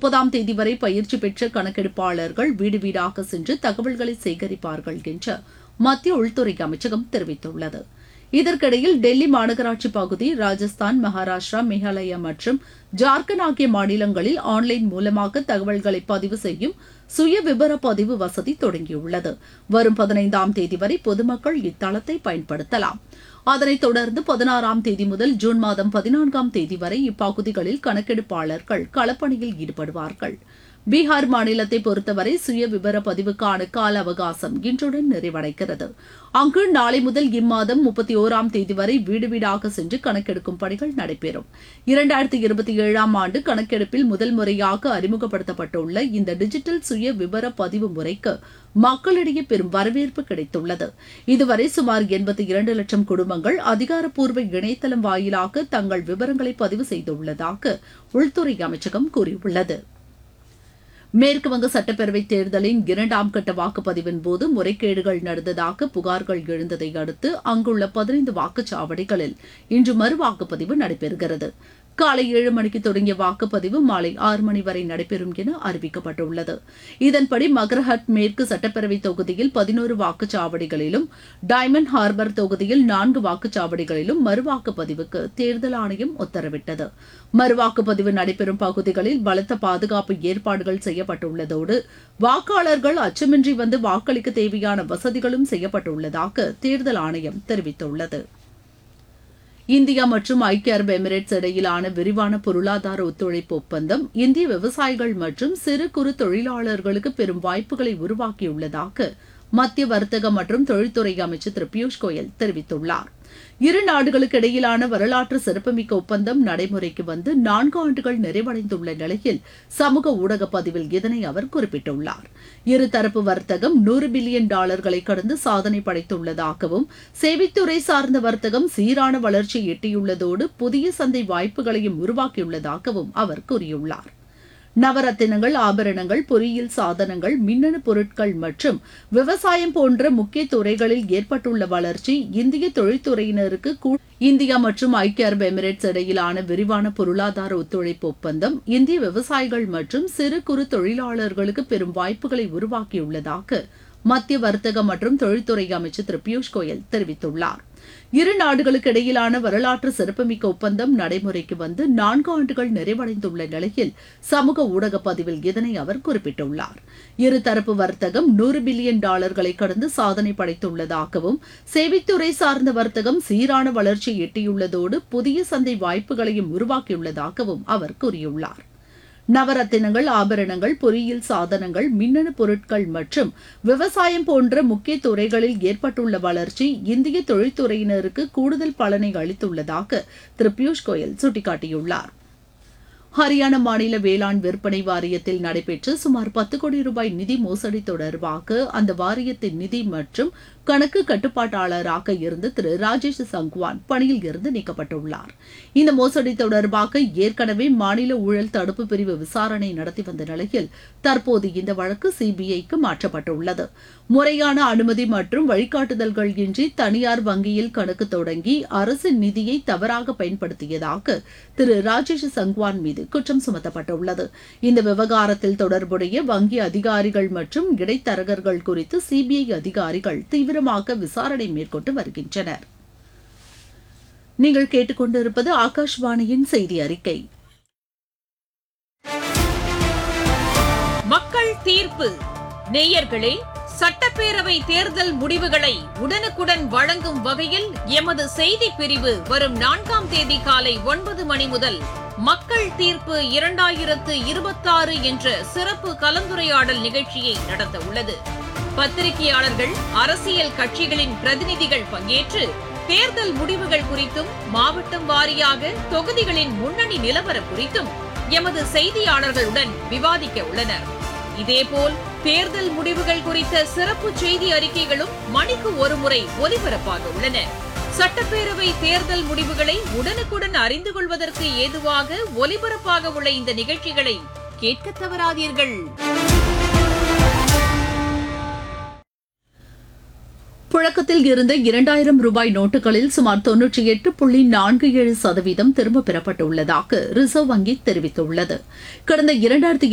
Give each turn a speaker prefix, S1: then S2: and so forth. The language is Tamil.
S1: முப்பதாம் தேதி வரை பயிற்சி பெற்ற கணக்கெடுப்பாளர்கள் வீடு வீடாக சென்று தகவல்களை சேகரிப்பார்கள் என்று மத்திய உள்துறை அமைச்சகம் தெரிவித்துள்ளது இதற்கிடையில் டெல்லி மாநகராட்சி பகுதி ராஜஸ்தான் மகாராஷ்டிரா மேகாலயா மற்றும் ஜார்க்கண்ட் ஆகிய மாநிலங்களில் ஆன்லைன் மூலமாக தகவல்களை பதிவு செய்யும் சுய விபர பதிவு வசதி தொடங்கியுள்ளது வரும் பதினைந்தாம் தேதி வரை பொதுமக்கள் இத்தளத்தை பயன்படுத்தலாம் அதனைத் தொடர்ந்து பதினாறாம் தேதி முதல் ஜூன் மாதம் பதினான்காம் தேதி வரை இப்பகுதிகளில் கணக்கெடுப்பாளர்கள் களப்பணியில் ஈடுபடுவார்கள் பீகார் மாநிலத்தை பொறுத்தவரை சுய விபர பதிவுக்கான கால அவகாசம் இன்றுடன் நிறைவடைகிறது அங்கு நாளை முதல் இம்மாதம் முப்பத்தி ஓராம் தேதி வரை வீடு வீடாக சென்று கணக்கெடுக்கும் பணிகள் நடைபெறும் இரண்டாயிரத்தி இருபத்தி ஏழாம் ஆண்டு கணக்கெடுப்பில் முதல் முறையாக அறிமுகப்படுத்தப்பட்டுள்ள இந்த டிஜிட்டல் சுய விபர பதிவு முறைக்கு மக்களிடையே பெரும் வரவேற்பு கிடைத்துள்ளது இதுவரை சுமார் எண்பத்தி இரண்டு லட்சம் குடும்பங்கள் அதிகாரப்பூர்வ இணையதளம் வாயிலாக தங்கள் விவரங்களை பதிவு செய்துள்ளதாக உள்துறை அமைச்சகம் கூறியுள்ளது மேற்குவங்க சட்டப்பேரவைத் தேர்தலின் இரண்டாம் கட்ட வாக்குப்பதிவின் போது முறைகேடுகள் நடந்ததாக புகார்கள் எழுந்ததை அடுத்து அங்குள்ள பதினைந்து வாக்குச்சாவடிகளில் இன்று மறுவாக்குப்பதிவு நடைபெறுகிறது காலை ஏழு மணிக்கு தொடங்கிய வாக்குப்பதிவு மாலை ஆறு மணி வரை நடைபெறும் என அறிவிக்கப்பட்டுள்ளது இதன்படி மகரஹட் மேற்கு சட்டப்பேரவை தொகுதியில் பதினோரு வாக்குச்சாவடிகளிலும் டைமண்ட் ஹார்பர் தொகுதியில் நான்கு வாக்குச்சாவடிகளிலும் மறுவாக்குப்பதிவுக்கு தேர்தல் ஆணையம் உத்தரவிட்டது மறுவாக்குப்பதிவு நடைபெறும் பகுதிகளில் பலத்த பாதுகாப்பு ஏற்பாடுகள் செய்யப்பட்டுள்ளதோடு வாக்காளர்கள் அச்சமின்றி வந்து வாக்களிக்க தேவையான வசதிகளும் செய்யப்பட்டுள்ளதாக தேர்தல் ஆணையம் தெரிவித்துள்ளது இந்தியா மற்றும் ஐக்கிய அரபு எமிரேட்ஸ் இடையிலான விரிவான பொருளாதார ஒத்துழைப்பு ஒப்பந்தம் இந்திய விவசாயிகள் மற்றும் சிறு குறு தொழிலாளர்களுக்கு பெரும் வாய்ப்புகளை உருவாக்கியுள்ளதாக மத்திய வர்த்தக மற்றும் தொழில்துறை அமைச்சர் திரு பியூஷ் கோயல் தெரிவித்துள்ளார் இரு நாடுகளுக்கு இடையிலான வரலாற்று சிறப்புமிக்க ஒப்பந்தம் நடைமுறைக்கு வந்து நான்கு ஆண்டுகள் நிறைவடைந்துள்ள நிலையில் சமூக ஊடக பதிவில் இதனை அவர் குறிப்பிட்டுள்ளார் இருதரப்பு வர்த்தகம் நூறு பில்லியன் டாலர்களை கடந்து சாதனை படைத்துள்ளதாகவும் சேவைத்துறை சார்ந்த வர்த்தகம் சீரான வளர்ச்சியை எட்டியுள்ளதோடு புதிய சந்தை வாய்ப்புகளையும் உருவாக்கியுள்ளதாகவும் அவர் கூறியுள்ளார் நவரத்தினங்கள் ஆபரணங்கள் பொறியியல் சாதனங்கள் மின்னணு பொருட்கள் மற்றும் விவசாயம் போன்ற முக்கிய துறைகளில் ஏற்பட்டுள்ள வளர்ச்சி இந்திய தொழில்துறையினருக்கு இந்தியா மற்றும் ஐக்கிய அரபு எமிரேட்ஸ் இடையிலான விரிவான பொருளாதார ஒத்துழைப்பு ஒப்பந்தம் இந்திய விவசாயிகள் மற்றும் சிறு குறு தொழிலாளர்களுக்கு பெரும் வாய்ப்புகளை உருவாக்கியுள்ளதாக மத்திய வர்த்தக மற்றும் தொழில்துறை அமைச்சர் திரு பியூஷ் கோயல் தெரிவித்துள்ளார் இரு நாடுகளுக்கு இடையிலான வரலாற்று சிறப்புமிக்க ஒப்பந்தம் நடைமுறைக்கு வந்து நான்கு ஆண்டுகள் நிறைவடைந்துள்ள நிலையில் சமூக ஊடக பதிவில் இதனை அவர் குறிப்பிட்டுள்ளார் இருதரப்பு வர்த்தகம் நூறு பில்லியன் டாலர்களை கடந்து சாதனை படைத்துள்ளதாகவும் சேவைத்துறை சார்ந்த வர்த்தகம் சீரான வளர்ச்சியை எட்டியுள்ளதோடு புதிய சந்தை வாய்ப்புகளையும் உருவாக்கியுள்ளதாகவும் அவர் கூறியுள்ளார் நவரத்தினங்கள் ஆபரணங்கள் பொறியியல் சாதனங்கள் மின்னணு பொருட்கள் மற்றும் விவசாயம் போன்ற முக்கிய துறைகளில் ஏற்பட்டுள்ள வளர்ச்சி இந்திய தொழில்துறையினருக்கு கூடுதல் பலனை அளித்துள்ளதாக திரு பியூஷ் கோயல் சுட்டிக்காட்டியுள்ளார் ஹரியானா மாநில வேளாண் விற்பனை வாரியத்தில் நடைபெற்ற சுமார் பத்து கோடி ரூபாய் நிதி மோசடி தொடர்பாக அந்த வாரியத்தின் நிதி மற்றும் கணக்கு கட்டுப்பாட்டாளராக இருந்த திரு ராஜேஷ் சங்வான் பணியில் இருந்து நீக்கப்பட்டுள்ளார் இந்த மோசடி தொடர்பாக ஏற்கனவே மாநில ஊழல் தடுப்பு பிரிவு விசாரணை நடத்தி வந்த நிலையில் தற்போது இந்த வழக்கு சிபிஐக்கு மாற்றப்பட்டுள்ளது முறையான அனுமதி மற்றும் வழிகாட்டுதல்கள் இன்றி தனியார் வங்கியில் கணக்கு தொடங்கி அரசின் நிதியை தவறாக பயன்படுத்தியதாக திரு ராஜேஷ் சங்வான் மீது குற்றம் சுமத்தப்பட்டுள்ளது இந்த விவகாரத்தில் தொடர்புடைய வங்கி அதிகாரிகள் மற்றும் இடைத்தரகர்கள் குறித்து சிபிஐ அதிகாரிகள் தீவிரமாக விசாரணை மேற்கொண்டு வருகின்றனர் நீங்கள் கேட்டுக்கொண்டிருப்பது ஆகாஷ்வாணியின் செய்தி அறிக்கை
S2: மக்கள் தீர்ப்பு நேயர்களே சட்டப்பேரவை தேர்தல் முடிவுகளை உடனுக்குடன் வழங்கும் வகையில் எமது செய்தி பிரிவு வரும் நான்காம் தேதி காலை ஒன்பது மணி முதல் மக்கள் தீர்ப்பு இரண்டாயிரத்து இருபத்தாறு என்ற சிறப்பு கலந்துரையாடல் நிகழ்ச்சியை நடத்த உள்ளது பத்திரிகையாளர்கள் அரசியல் கட்சிகளின் பிரதிநிதிகள் பங்கேற்று தேர்தல் முடிவுகள் குறித்தும் மாவட்டம் வாரியாக தொகுதிகளின் முன்னணி நிலவரம் குறித்தும் எமது செய்தியாளர்களுடன் விவாதிக்க உள்ளனர் இதேபோல் தேர்தல் முடிவுகள் குறித்த சிறப்பு செய்தி அறிக்கைகளும் மணிக்கு ஒருமுறை ஒலிபரப்பாக உள்ளன சட்டப்பேரவை தேர்தல் முடிவுகளை உடனுக்குடன் அறிந்து கொள்வதற்கு ஏதுவாக ஒலிபரப்பாக உள்ள இந்த நிகழ்ச்சிகளை கேட்க தவறாதீர்கள்
S1: புழக்கத்தில் இருந்த இரண்டாயிரம் ரூபாய் நோட்டுகளில் சுமார் தொன்னூற்றி எட்டு புள்ளி நான்கு ஏழு சதவீதம் திரும்பப் பெறப்பட்டுள்ளதாக ரிசர்வ் வங்கி தெரிவித்துள்ளது கடந்த இரண்டாயிரத்தி